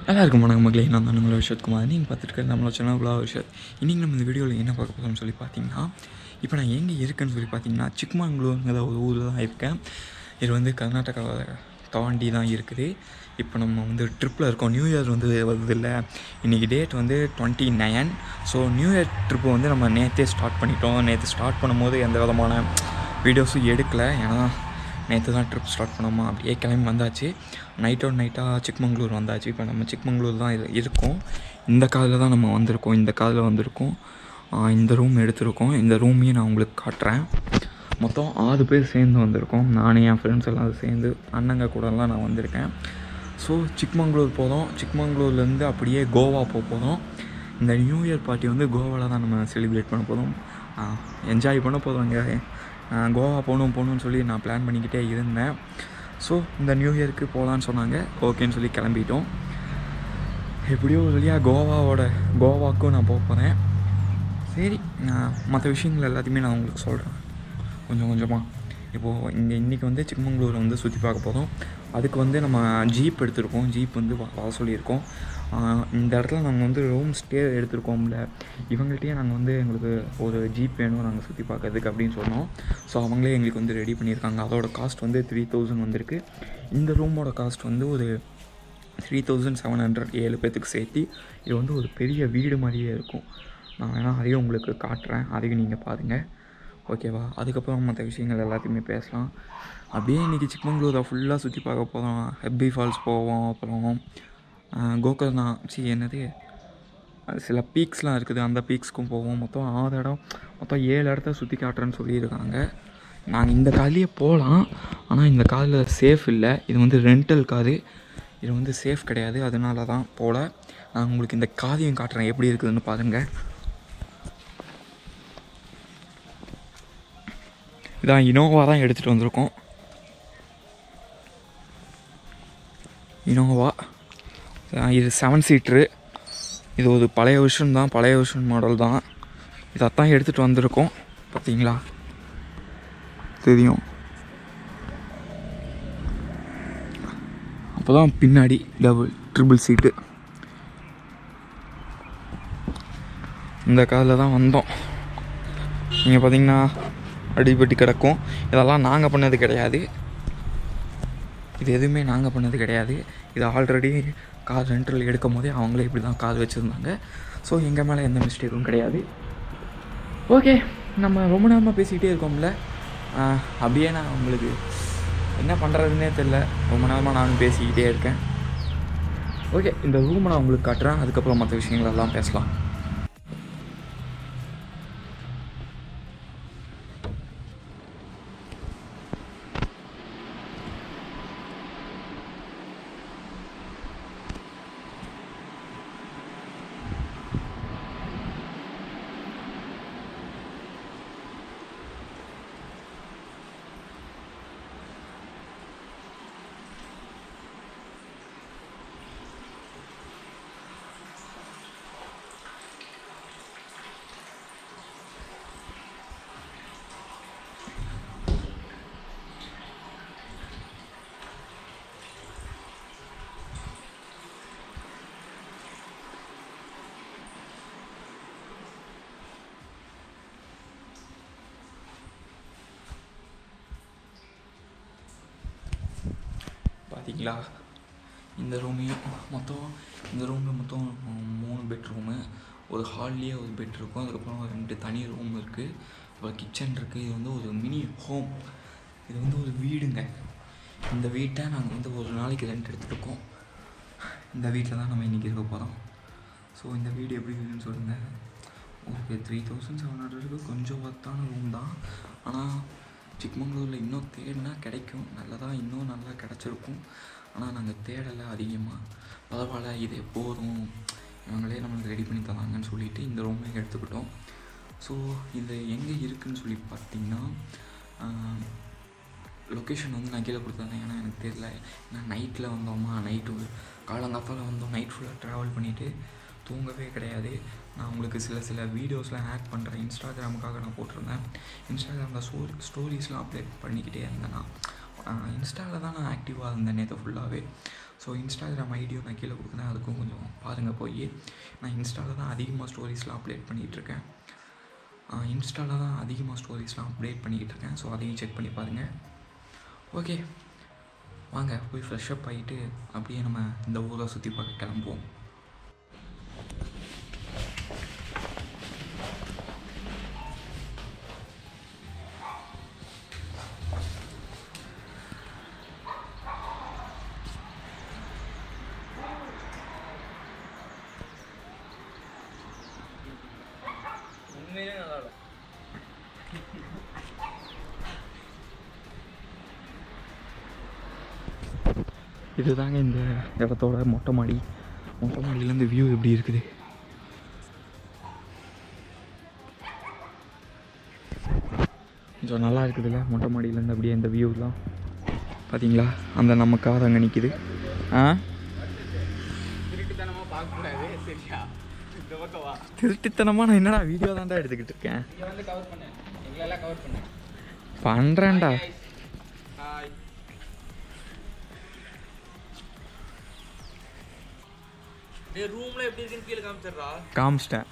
எல்லாருக்கும் வணக்கம் மக்களே நான் தான் உங்களை விஷயத்குமார் நீங்கள் பார்த்துட்டு நம்மளோட சேனல் உலா விஷயம் இன்றைக்கி நம்ம இந்த வீடியோவில் என்ன பார்க்க போகிறோம்னு சொல்லி பார்த்தீங்கன்னா இப்போ நான் எங்கே இருக்கேன்னு சொல்லி பார்த்தீங்கன்னா சிக்மங்களூருங்கிற ஒரு ஊரில் தான் இருக்கேன் இது வந்து கர்நாடகாவை தாண்டி தான் இருக்குது இப்போ நம்ம வந்து ட்ரிப்பில் இருக்கோம் நியூ இயர் வந்து வருது இல்லை இன்றைக்கி டேட் வந்து twenty nine so new year trip வந்து நம்ம நேற்றே ஸ்டார்ட் பண்ணிட்டோம் நேற்று ஸ்டார்ட் பண்ணும்போது எந்த விதமான வீடியோஸும் எடுக்கலை ஏன்னா நேற்று தான் ட்ரிப் ஸ்டார்ட் பண்ணோமா அப்படியே கிளம்பி வந்தாச்சு நைட்டோட நைட்டாக சிக்மங்களூர் வந்தாச்சு இப்போ நம்ம சிக்மங்களூர் தான் இது இருக்கோம் இந்த காதில் தான் நம்ம வந்திருக்கோம் இந்த காதில் வந்திருக்கோம் ஆஹ் இந்த ரூம் எடுத்திருக்கோம் இந்த ரூமையும் நான் உங்களுக்கு காட்டுறேன் மொத்தம் ஆறு பேர் சேர்ந்து வந்திருக்கோம் நானே என் ஃப்ரெண்ட்ஸ் எல்லாம் சேர்ந்து அண்ணங்க கூடலாம் நான் வந்திருக்கேன் ஸோ சிக்மங்களூர் போதும் சிக்மங்களூர்லேருந்து அப்படியே கோவா போக போதும் இந்த நியூ இயர் பார்ட்டி வந்து கோவாவில் தான் நம்ம செலிப்ரேட் பண்ண போதும் என்ஜாய் பண்ண போதும் இங்கே கோவா போகணும் போகணும்னு சொல்லி நான் பிளான் பண்ணிக்கிட்டே இருந்தேன் ஸோ இந்த நியூ இயருக்கு போகலான்னு சொன்னாங்க ஓகேன்னு சொல்லி கிளம்பிட்டோம் எப்படியோ ஒரு வழியாக கோவாவோட கோவாக்கும் நான் போக போகிறேன் சரி நான் மற்ற விஷயங்கள் எல்லாத்தையுமே நான் உங்களுக்கு சொல்கிறேன் கொஞ்சம் கொஞ்சமாக இப்போது இங்கே இன்றைக்கி வந்து சிக்மங்களூரை வந்து சுற்றி பார்க்க போகிறோம் அதுக்கு வந்து நம்ம ஜீப் எடுத்திருக்கோம் ஜீப் வந்து வ- வர சொல்லியிருக்கோம் ஆஹ் இந்த இடத்துல நாங்கள் வந்து ரூம் ஸ்டே எடுத்திருக்கோம்ல இவங்கள்ட்டயே நாங்கள் வந்து எங்களுக்கு ஒரு ஜீப் வேணும் நாங்கள் சுற்றி பார்க்கறதுக்கு அப்படின்னு சொன்னோம் ஸோ அவங்களே எங்களுக்கு வந்து ரெடி பண்ணியிருக்காங்க அதோட காஸ்ட் வந்து த்ரீ தௌசண்ட் வந்திருக்கு இந்த ரூமோட காஸ்ட் வந்து ஒரு த்ரீ தௌசண்ட் செவன் ஹண்ட்ரட் ஏழு பேர்த்துக்கு சேர்த்து இது வந்து ஒரு பெரிய வீடு மாதிரியே இருக்கும் நான் வேணால் அதையும் உங்களுக்கு காட்டுறேன் அதையும் நீங்கள் பாருங்கள் ஓகேவா அதுக்கப்புறம் மற்ற விஷயங்கள் எல்லாத்தையுமே பேசலாம் அப்படியே இன்றைக்கி சிக்மங்களூரை ஃபுல்லாக சுற்றி பார்க்க போகிறோம் ஹெப்பி ஃபால்ஸ் போவோம் அப்புறம் ஆஹ், கோகர்ணா சி என்னது அது சில பீக்ஸ்லாம் இருக்குது அந்த பீக்ஸ்க்கும் போவோம் மொத்தம் ஆறு இடம் மொத்தம் ஏழு இடத்த சுற்றி காட்டுறேன்னு சொல்லியிருக்காங்க நாங்கள் இந்த கார்லேயே போகலாம் ஆனால் இந்த காரில் சேஃப் இல்லை இது வந்து ரெண்டல் காரு இது வந்து சேஃப் கிடையாது அதனால தான் போகல நான் உங்களுக்கு இந்த காதையும் காட்டுறேன் எப்படி இருக்குதுன்னு பாருங்கள் இதான் இனோவா தான் எடுத்துகிட்டு வந்திருக்கோம் இனோவா அஹ் இது செவன் சீட்ரு இது ஒரு பழைய விஷன் தான் பழைய விஷன் மாடல் தான் இதைத்தான் எடுத்துகிட்டு வந்திருக்கோம் பார்த்தீங்களா தெரியும் அப்போ தான் பின்னாடி டபுள் ட்ரிபிள் சீட்டு இந்த காதில் தான் வந்தோம் நீங்கள் பார்த்தீங்கன்னா அடிபட்டு கிடக்கும் இதெல்லாம் நாங்கள் பண்ணது கிடையாது இது எதுவுமே நாங்கள் பண்ணது கிடையாது இது ஆல்ரெடி கார் ரெண்டல் எடுக்கும் போதே அவங்களே இப்படி தான் கார் வச்சுருந்தாங்க ஸோ எங்கள் மேலே எந்த மிஸ்டேக்கும் கிடையாது ஓகே நம்ம ரொம்ப நேரமாக பேசிக்கிட்டே இருக்கோம்ல ஆஹ், அப்படியே நான் உங்களுக்கு என்ன பண்ணுறதுன்னே தெரில ரொம்ப நேரமாக நானும் பேசிக்கிட்டே இருக்கேன் ஓகே இந்த ரூமை நான் உங்களுக்கு காட்டுறேன் அதுக்கப்புறம் மற்ற விஷயங்கள் எல்லாம் பேசலாம் பார்த்தீங்களா இந்த ரூமையும் மொத்தம் இந்த ரூமில் மொத்தம் மூணு பெட்ரூமு ஒரு ஹால்லேயே ஒரு பெட் இருக்கும் அதுக்கப்புறம் ரெண்டு தனி ரூம் இருக்குது அப்புறம் கிச்சன் இருக்குது இது வந்து ஒரு மினி ஹோம் இது வந்து ஒரு வீடுங்க இந்த வீட்டை நாங்கள் வந்து ஒரு நாளைக்கு ரெண்ட் எடுத்துருக்கோம் இந்த வீட்டில் தான் நம்ம இன்றைக்கி இருக்க போகிறோம் ஸோ இந்த வீடு எப்படி இருக்குன்னு சொல்லுங்கள் ஓகே த்ரீ தௌசண்ட் செவன் ஹண்ட்ரடுக்கு கொஞ்சம் ஒர்த்தான ரூம் தான் ஆனால் சிக்மங்களூரில் இன்னும் தேடினா கிடைக்கும் நல்லதாக இன்னும் நல்லா கிடச்சிருக்கும் ஆனால் நாங்கள் தேடலை அதிகமாக பரவாயில்ல இது போதும் இவங்களே நம்மளுக்கு ரெடி பண்ணி தராங்கன்னு சொல்லிட்டு இந்த ரூமே எடுத்துக்கிட்டோம் ஸோ இது எங்கே இருக்குன்னு சொல்லி பார்த்தீங்கன்னா லொக்கேஷன் வந்து நான் கீழே கொடுத்தேன் ஏன்னா எனக்கு தெரியல ஏன்னா நைட்டில் வந்தோமா நைட்டு காலங்காத்தால் வந்தோம் நைட் ஃபுல்லாக ட்ராவல் பண்ணிவிட்டு தூங்கவே கிடையாது நான் உங்களுக்கு சில சில வீடியோஸ்லாம் ஆட் பண்ணுறேன் இன்ஸ்டாகிராமுக்காக நான் போட்டிருந்தேன் இன்ஸ்டாகிராமில் ஸ்டோ ஸ்டோரிஸ்லாம் அப்டேட் பண்ணிக்கிட்டே இருந்தேன் நான் இன்ஸ்டாவில் தான் நான் ஆக்டிவாக இருந்தேன் நேற்று ஃபுல்லாகவே ஸோ இன்ஸ்டாகிராம் ஐடியும் நான் கீழே கொடுக்குறேன் அதுக்கும் கொஞ்சம் பாருங்கள் போய் நான் இன்ஸ்டாவில் தான் அதிகமாக ஸ்டோரிஸ்லாம் அப்டேட் பண்ணிகிட்ருக்கேன் இன்ஸ்டாவில் தான் அதிகமாக ஸ்டோரிஸ்லாம் அப்டேட் பண்ணிக்கிட்டு இருக்கேன் ஸோ அதையும் செக் பண்ணி பாருங்கள் ஓகே வாங்க போய் ஃப்ரெஷ்அப் ஆகிட்டு அப்படியே நம்ம இந்த ஊரை சுற்றி பார்க்க கிளம்புவோம் உண்மையிலே நல்லா இருக்கும் இதுதாங்க இந்த இடத்தோட மொட்டை மாடி மொட்டை மாடியிலேருந்து வியூ எப்படி இருக்குது கொஞ்சம் நல்லா இருக்குதுல்ல மொட்டை மாடியிலேருந்து அப்படியே இந்த வியூலாம் பார்த்தீங்களா அந்த நம்ம கார் அங்கே நிற்கிது ஆ திருட்டுத்தனமா பார்க்கக்கூடாது சரியா இந்த பக்கம் வா திருட்டுத்தனமாக நான் என்னடா வீடியோ தான்டா எடுத்துக்கிட்டு இருக்கேன் இங்கே வந்து கவர் பண்ணு எங்களெல்லாம் கவர் பண்ணு பண்ணுறேன்டா ஹாய் டேய் ரூம்ல எப்படி இருக்குன்னு கீழே காமிச்சிடுறா காமிச்சிட்டேன்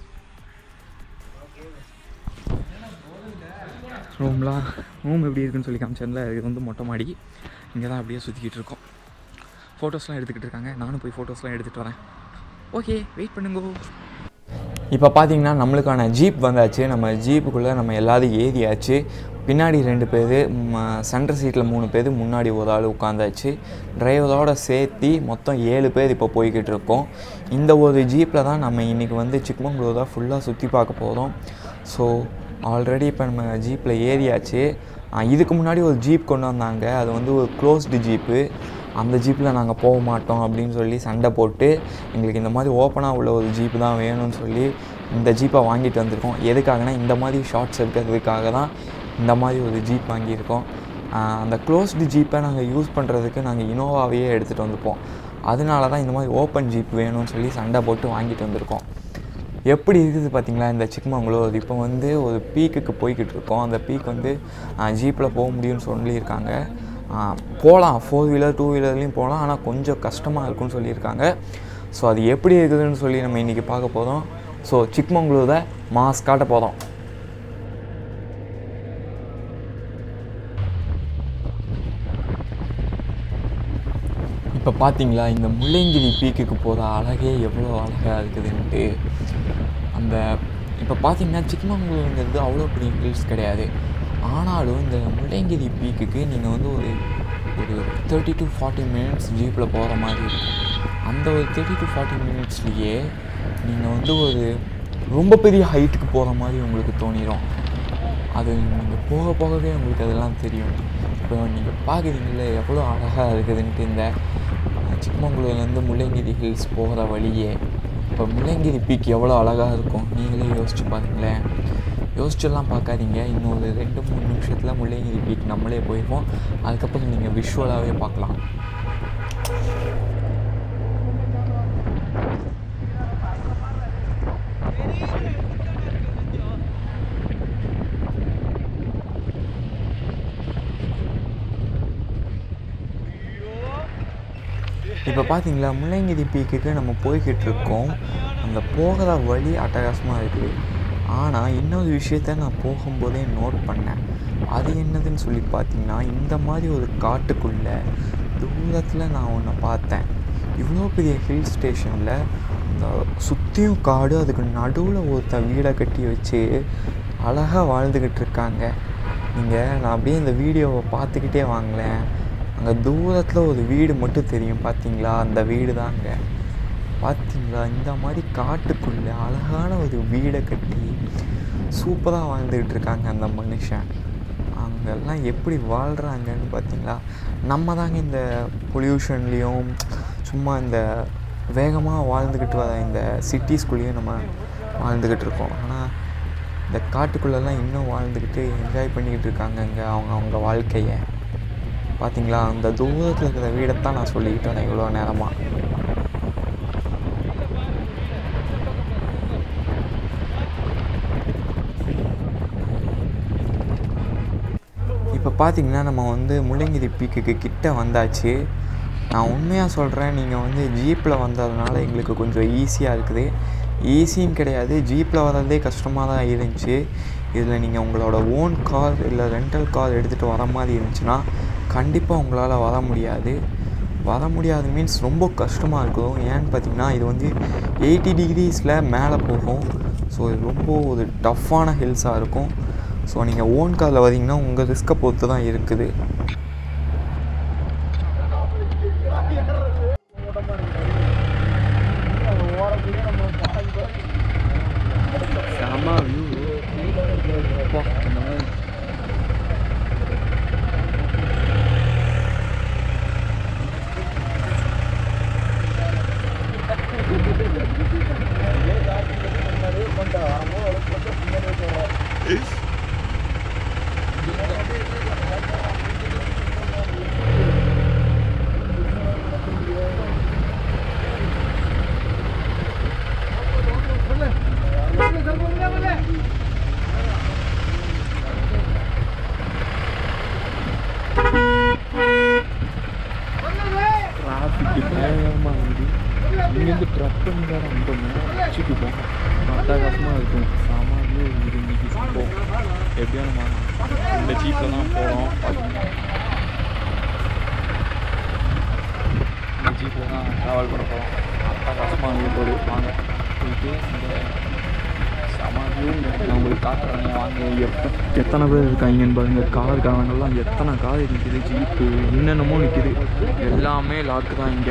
ரூம்லாம் ரூம் எப்படி இருக்குன்னு சொல்லி காமிச்சேன்ல இது வந்து மொட்டை மாடி இங்கே தான் அப்படியே சுற்றிக்கிட்டு இருக்கோம் ஃபோட்டோஸ்லாம் எடுத்துக்கிட்டு இருக்காங்க நானும் போய் ஃபோட்டோஸ்லாம் எடுத்துகிட்டு வரேன் ஓகே வெயிட் பண்ணுங்க இப்போ பார்த்தீங்கன்னா நம்மளுக்கான ஜீப் வந்தாச்சு நம்ம ஜீப்புக்குள்ளே நம்ம எல்லாரும் ஏறியாச்சு பின்னாடி ரெண்டு பேர் சென்டர் சீட்டில் மூணு பேர் முன்னாடி ஒரு ஆள் உட்காந்தாச்சு டிரைவரோட சேர்த்து மொத்தம் ஏழு பேர் இப்போ போய்கிட்டு இருக்கோம் இந்த ஒரு ஜீப்பில் தான் நம்ம இன்றைக்கி வந்து சிக்மங்களூரை ஃபுல்லாக சுற்றி பார்க்க போகிறோம் ஸோ ஆல்ரெடி இப்போ நம்ம ஜீப்பில் ஏறியாச்சு ஆ, இதுக்கு முன்னாடி ஒரு ஜீப் கொண்டு வந்தாங்க அது வந்து ஒரு க்ளோஸ்டு ஜீப்பு அந்த ஜீப்பில் நாங்கள் போக மாட்டோம் அப்படின்னு சொல்லி சண்டை போட்டு எங்களுக்கு இந்த மாதிரி ஓப்பனாக உள்ள ஒரு ஜீப்பு தான் வேணும்னு சொல்லி இந்த ஜீப்பை வாங்கிட்டு வந்திருக்கோம் எதுக்காகனா இந்த மாதிரி ஷார்ட்ஸ் எடுக்கிறதுக்காக தான் இந்த மாதிரி ஒரு ஜீப் வாங்கியிருக்கோம் ஆஹ் அந்த க்ளோஸ்டு ஜீப்பை நாங்கள் யூஸ் பண்ணுறதுக்கு நாங்கள் இனோவாவையே எடுத்துகிட்டு வந்துப்போம் அதனால தான் இந்த மாதிரி ஓப்பன் ஜீப் வேணும்னு சொல்லி சண்டை போட்டு வாங்கிட்டு வந்திருக்கோம் எப்படி இருக்குது பார்த்தீங்களா இந்த சிக்மங்களூர் இப்போ வந்து ஒரு பீக்குக்கு போய்கிட்டு இருக்கோம் அந்த பீக் வந்து ஜீப்பில் போக முடியும்னு சொல்லியிருக்காங்க போகலாம் ஃபோர் வீலர் டூ வீலர்லேயும் போகலாம் ஆனால் கொஞ்சம் கஷ்டமாக இருக்கும்னு சொல்லியிருக்காங்க ஸோ அது எப்படி இருக்குதுன்னு சொல்லி நம்ம இன்றைக்கி பார்க்க போகிறோம் ஸோ சிக்மங்களூரை மாஸ் காட்ட போகிறோம் இப்போ பார்த்தீங்களா இந்த முள்ளங்கிரி பீக்குக்கு போகிற அழகே எவ்வளோ அழகாக இருக்குதுன்ட்டு அந்த இப்போ பார்த்தீங்கன்னா சிக்மங்களூருங்கிறது அவ்வளோ பெரிய ஹில்ஸ் கிடையாது ஆனாலும் இந்த முள்ளங்கிரி பீக்குக்கு நீங்கள் வந்து ஒரு ஒரு தேர்ட்டி டு ஃபார்ட்டி மினிட்ஸ் ஜீப்பில் போகிற மாதிரி இருக்கும் அந்த ஒரு தேர்ட்டி டு ஃபார்ட்டி மினிட்ஸ்லேயே நீங்கள் வந்து ஒரு ரொம்ப பெரிய ஹைட்டுக்கு போகிற மாதிரி உங்களுக்கு தோணிடும் அது நீங்கள் போக போகவே உங்களுக்கு அதெல்லாம் தெரியும் இப்போ நீங்கள் பார்க்குறீங்களே எவ்வளோ அழகாக இருக்குதுன்ட்டு இந்த அஹ், சிக்மங்களூர்லேருந்து முள்ளங்கிரி ஹில்ஸ் போகிற வழியே இப்போ முள்ளங்கிரி பீக் எவ்வளோ அழகாக இருக்கும் நீங்களே யோசிச்சு பாருங்களேன் யோசிச்செல்லாம் பார்க்காதீங்க இன்னொரு ரெண்டு மூணு நிமிஷத்தில் முள்ளங்கிரி பீக் நம்மளே போயிடுவோம் அதுக்கப்புறம் நீங்கள் விஷுவலாகவே பார்க்கலாம் இப்போ பார்த்தீங்களா முள்ளங்கிரி பீக்குக்கு நம்ம போய்கிட்டு இருக்கோம் அந்த போகிற வழி அட்டகாசமாக இருக்குது ஆனால் இன்னொரு விஷயத்த நான் போகும்போதே நோட் பண்ணேன் அது என்னதுன்னு சொல்லி பார்த்தீங்கன்னா இந்த மாதிரி ஒரு காட்டுக்குள்ளே தூரத்தில் நான் ஒன்று பார்த்தேன் இவ்வளோ பெரிய ஹில் ஸ்டேஷனில் இந்த சுற்றியும் காடு அதுக்கு நடுவில் ஒருத்த வீடை கட்டி வச்சு அழகாக வாழ்ந்துக்கிட்டு இருக்காங்க நீங்கள் நான் அப்படியே இந்த வீடியோவை பார்த்துக்கிட்டே வாங்களேன் அங்கே தூரத்தில் ஒரு வீடு மட்டும் தெரியும் பார்த்தீங்களா அந்த வீடு தாங்க பார்த்தீங்களா இந்த மாதிரி காட்டுக்குள்ளே அழகான ஒரு வீடை கட்டி சூப்பராக வாழ்ந்துக்கிட்டு இருக்காங்க அந்த மனுஷன் அங்கெல்லாம் எப்படி வாழ்கிறாங்கன்னு பார்த்தீங்களா நம்ம தாங்க இந்த பொல்யூஷன்லேயும் சும்மா இந்த வேகமாக வாழ்ந்துக்கிட்டு வர இந்த சிட்டிஸ்குள்ளேயும் நம்ம வாழ்ந்துக்கிட்டு இருக்கோம் ஆனால் இந்த காட்டுக்குள்ளெல்லாம் இன்னும் வாழ்ந்துக்கிட்டு என்ஜாய் பண்ணிக்கிட்டு இருக்காங்க இங்கே அவங்க அவங்க வாழ்க்கையை பார்த்தீங்களா அந்த தூரத்தில் இருக்கிற வீடைத்தான் நான் சொல்லிக்கிட்டு வரேன் இவ்வளோ நேரமாக இப்போ பார்த்தீங்கன்னா நம்ம வந்து முள்ளங்கிரி பீக்குக்கு கிட்ட வந்தாச்சு நான் உண்மையாக சொல்கிறேன் நீங்கள் வந்து ஜீப்பில் வந்ததுனால எங்களுக்கு கொஞ்சம் ஈஸியாக இருக்குது ஈஸின்னு கிடையாது ஜீப்பில் வர்றதே கஷ்டமாக தான் இருந்துச்சு இதில் நீங்கள் உங்களோட ஓன் கார் இல்லை ரெண்டல் கார் எடுத்துகிட்டு வர மாதிரி இருந்துச்சுன்னா கண்டிப்பாக உங்களால் வர முடியாது வர முடியாது மீன்ஸ் ரொம்ப கஷ்டமாக இருக்கும் ஏன்னு பார்த்தீங்கன்னா இது வந்து எயிட்டி டிகிரிஸில் மேலே போகும் ஸோ இது ரொம்ப ஒரு டஃப்பான ஹில்ஸாக இருக்கும் ஸோ நீங்கள் ஓன் காரில் வரீங்கன்னா உங்கள் ரிஸ்க்கை பொறுத்து தான் இருக்குது செம வியூ டிராஃபிக் பயங்கரமாக இருக்குது இங்கேருந்து ட்ரக் பண்ணி வேறு அனுப்பணும் வச்சுட்டு போகும் அட்டகாசமாக இருக்கும் செம வியூ இருக்குது இன்னைக்கு சம்பவம் எப்படியோ நம்ம இந்த ஜீப்பில் தான் போகிறோம் பார்த்தீங்கன்னா இந்த ஜீப்பில் தான் ட்ராவல் பண்ண போகிறோம் அட்டகாசமாக இருக்க போது வாங்க போயிட்டு இந்த செம வியூ நான் உங்களுக்கு காட்டுறேன் வாங்க எப்போ எத்தனை பேர் இருக்காங்கன்னு பாருங்க கார் காரங்கெல்லாம் எத்தனை கார் நிற்கிது ஜீப்பு என்னென்னமோ நிற்கிது எல்லாமே லாக்கு தான் இங்கே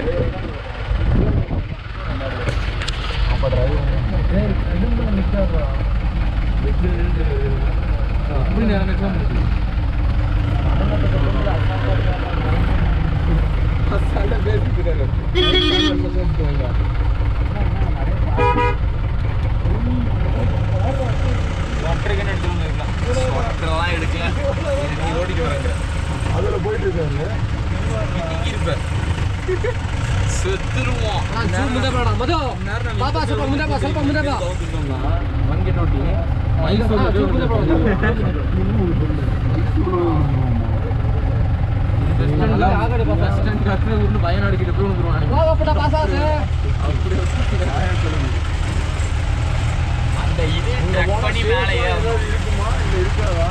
ஒட்டரைக்குன்னு எடுத்து வந்துருக்கலாம் ஒட்டரெல்லாம் எடுக்கல நீ ஓடிக்க வரங்க அதில் போயிட்டு இருக்காரு இருப்ப செத்துருவோம் ಮುಂದೆ ಬೇಡ ಮಧು ಪಾಪ ಸ್ವಲ್ಪ ಮುಂದೆ ಬಾ ಸ್ವಲ್ಪ ಮುಂದೆ ಬಾ ಹೋಗಪ್ಪ ಪಾಸ್ ಆಸೆ அந்த இதே ட்ரக் பண்ணி மேலே ஏறணும் இருக்குமா இல்லை இருக்காதா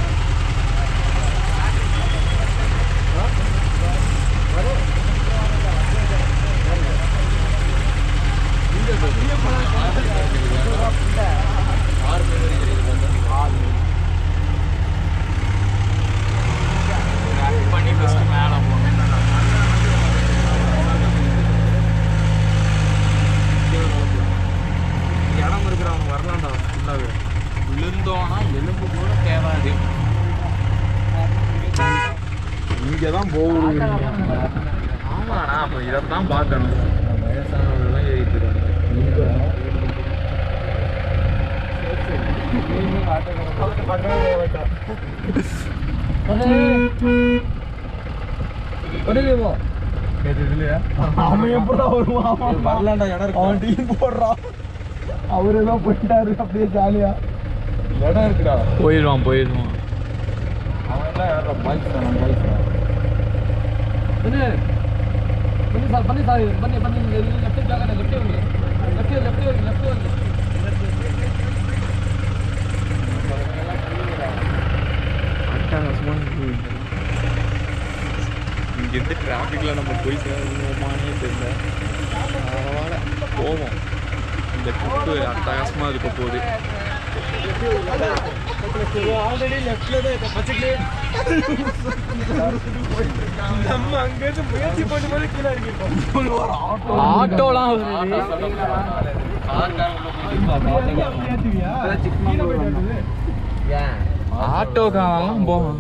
ட்ரக் பண்ணி ஃபஸ்ட்டு மேலே போகணும் இடம் இருக்கிறவங்க வரலாம்டா ஃபுல்லாகவே விழுந்தோன்னா எலும்பு கூட தேவாது இங்கே தான் போகணும் ஆமாண்ணா அப்போ இதைத்தான் பார்க்கணும் வயசானவங்களாம் ஏறிட்டு இருக்காங்க அவன் எப்படா வருவான் வரலாண்டா இடம் அவன் டீம் போடுறான் அவர் ஏதோ போயிட்டாரு அப்படியே ஜாலியா இடம் இருக்குடா போயிடுவான் போயிடுவான் அவன் எல்லாம் யாரா பாய்ஸ் தான் பாய்ஸ் தான் ಬನ್ನಿ ಬನ್ನಿ ಸರ್ ಬನ್ನಿ ಸರ್ ಬನ್ನಿ ಬನ್ನಿ ಲೆಫ್ಟ್ ಜಾಗ ಲೆಫ್ಟ್ ಹೋಗಿ ಲೆಫ್ಟ್ ಲೆಫ್ಟ್ ಹೋಗಿ ಲೆಫ್ಟ್ ಹೋಗಿ அட்டகாசமான view இதெல்லாம். இங்கேருந்து டிராஃபிக்கில் நம்ம போய் சேருவோமானே தெரியல பரவாயில்ல போவோம் இந்த ட்ரிப்பு அட்டகாசமாக இருக்க போகுது ஆல்ரெடி லெஃப்ட்ல தான் இதை பச்சைக்கிலே நம்ம அங்கேருந்து முயற்சி பண்ணி பண்ணி கீழே இறங்கிருக்கோம் ஆட்டோலாம் ஆட்டோக்காரெல்லாம் போவான்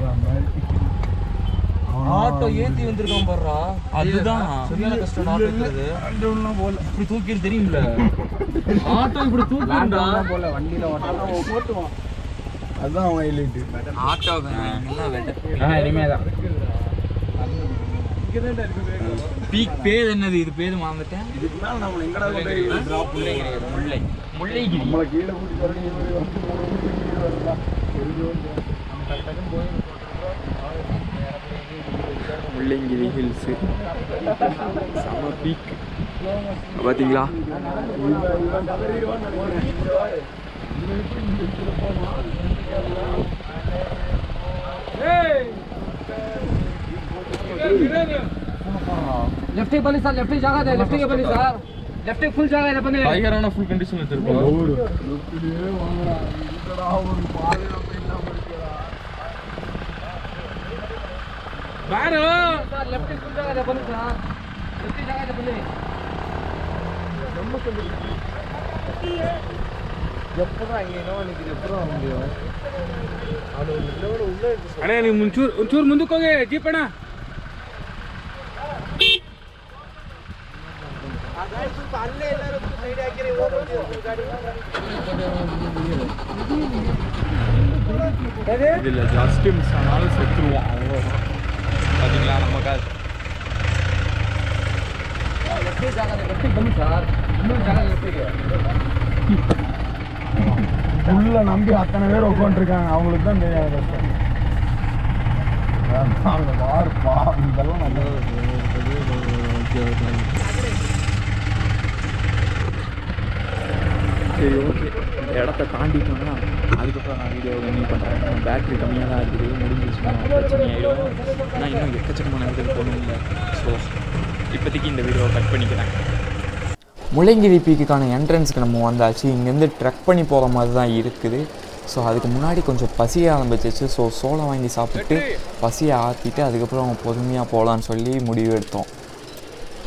ஆட்டோ ஏத்தி வந்திருக்கான் பாருடா அதுதான் சரியான கஷ்டம் ஆட்டோ இருக்கிறது இப்படி தூக்கிட்டு தெரியும்ல ஆட்டோ இப்படி தூக்கிடா போல வண்டியில ஓட்டுவான் அதுதான் அவன் ஹைலைட்டு ஆட்டோக்காரன் இனிமே தான் பீக் பேர் என்னது இது பேர் மறந்துட்டேன் இதுக்கு மேல நம்ம எங்கடா கொண்டு போய் drop முல்லைகிரி முல்லை முல்லைகிரி நம்மளை கீழே கூட்டி வரணும் இவரு வந்து மூணு மணிக்கு கீழே வரலாம் தெரிஞ்சு வந்து முள்ளங்கிரி ஹில்ஸு செம பீக் பார்த்தீங்களா लेफ्ट ही बनी सर लेफ्ट ही जगह दे लेफ्ट ही बनी सर लेफ्ट ही फुल जगह है बने டைகரான ஃபுல் கண்டிஷன் வச்சிருக்கோம் பாரு सर लेफ्ट ही फुल जगह दे बनी सर लेफ्ट ही जगह दे बने ಅಣ್ಣ ನೀವು ಮುಂಚೂರು ಒಂಚೂರು ಮುಂದಕ್ಕೆ ಹೋಗಿ ಜೀಪ್ ಅಣ್ಣ இதில் ஜஸ்ட் மிஸ் ஆனாலும் செத்துருவோம் அவ்வளோதான் பார்த்தீங்களா நமக்கு लेफ्ट ही जगह दे लेफ्ट ही बनी सर फुल जगह लेफ्ट ही உள்ள நம்பி அத்தனை பேர் உட்காந்துருக்காங்க அவங்களுக்கு தான் தெரியாது கஷ்டம் அதான் அவங்க வாருப்பா இதெல்லாம் நம்ம சரி ஓகே இந்த இடத்த தாண்டிட்டோம்னா அதுக்கப்புறம் நான் வீடியோ கம்மி பண்ணுறேன் பேட்ரி கம்மியாக தான் இருக்குது முடிஞ்சிச்சுன்னா பிரச்சனை ஆகிடும் ஆனால் இன்னும் எக்கச்சக்கமான இடத்துக்கு போகணும் இல்லை ஸோ இப்போதைக்கு இந்த வீடியோவை கட் பண்ணிக்கிறேன் முள்ளங்கிரி பீக்குக்கான என்ட்ரன்ஸுக்கு நம்ம வந்தாச்சு இங்கேருந்து ட்ரெக் பண்ணி போகிற மாதிரி தான் இருக்குது ஸோ அதுக்கு முன்னாடி கொஞ்சம் பசிய ஆரம்பிச்சிச்சு ஸோ சோளம் வாங்கி சாப்பிட்டு பசியை ஆற்றிட்டு அதுக்கப்புறம் பொறுமையாக போகலான்னு சொல்லி முடிவு எடுத்தோம்